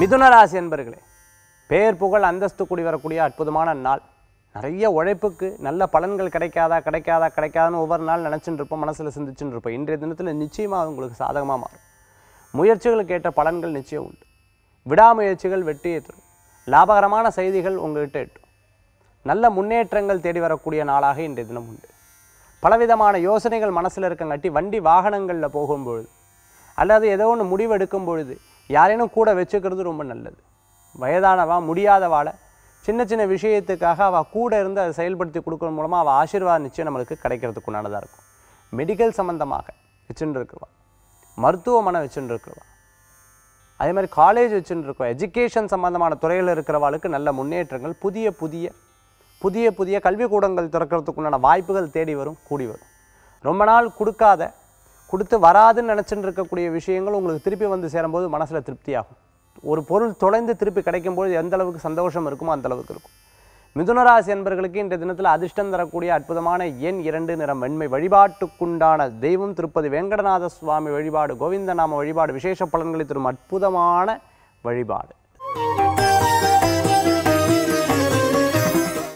மிதுன ராசி என்பர்களே பேர் புகழ் அந்தஸ்து கூடி வரக்கூடிய அற்புதமான நாள் நிறைய உழைப்புக்கு நல்ல பலன்கள் கிடைக்காதா கிடைக்காதா கிடைக்காதான்னு ஒவ்வொரு நாள் நினச்சிட்டு இருப்போம் மனசில் சிந்திச்சுட்டு இருப்போம் இன்றைய தினத்தில் நிச்சயமாக உங்களுக்கு சாதகமாக மாறும் முயற்சிகளுக்கு ஏற்ற பலன்கள் நிச்சயம் உண்டு விடாமுயற்சிகள் வெற்றியை தரும் லாபகரமான செய்திகள் உங்கள்கிட்ட எட்டும் நல்ல முன்னேற்றங்கள் தேடி வரக்கூடிய நாளாக இன்றைய தினம் உண்டு பலவிதமான யோசனைகள் மனசில் இருக்கங்காட்டி வண்டி வாகனங்களில் போகும்பொழுது அல்லது ஏதோ ஒன்று முடிவு எடுக்கும் பொழுது யாரேனும் கூட வச்சுக்கிறது ரொம்ப நல்லது வயதானவா முடியாதவாளை சின்ன சின்ன விஷயத்துக்காக அவள் கூட இருந்து அதை செயல்படுத்தி கொடுக்கறது மூலமாக அவள் ஆசீர்வாதம் நிச்சயம் நம்மளுக்கு கிடைக்கிறதுக்கு உண்டானதாக இருக்கும் மெடிக்கல் சம்மந்தமாக வச்சுட்டு இருக்கிறவா மருத்துவமனை வச்சுட்டு இருக்கிறவா அதே மாதிரி காலேஜ் வச்சுட்டு இருக்கோம் எஜுகேஷன் சம்மந்தமான துறையில் இருக்கிறவாளுக்கு நல்ல முன்னேற்றங்கள் புதிய புதிய புதிய புதிய கல்விக்கூடங்கள் திறக்கிறதுக்குண்டான வாய்ப்புகள் தேடி வரும் கூடி வரும் ரொம்ப நாள் கொடுக்காத கொடுத்து வராதுன்னு நினச்சிட்டு இருக்கக்கூடிய விஷயங்கள் உங்களுக்கு திருப்பி வந்து சேரும்போது மனசில் திருப்தியாகும் ஒரு பொருள் தொலைந்து திருப்பி கிடைக்கும்போது எந்த அளவுக்கு சந்தோஷம் இருக்குமோ அந்த அளவுக்கு இருக்கும் மிதுனராசி என்பர்களுக்கு இன்றைய தினத்தில் அதிர்ஷ்டம் தரக்கூடிய அற்புதமான எண் இரண்டு நிறம் வெண்மை வழிபாட்டுக்குண்டான தெய்வம் திருப்பதி வேங்கடநாத சுவாமி வழிபாடு கோவிந்த நாம வழிபாடு விசேஷ பலன்களை தரும் அற்புதமான வழிபாடு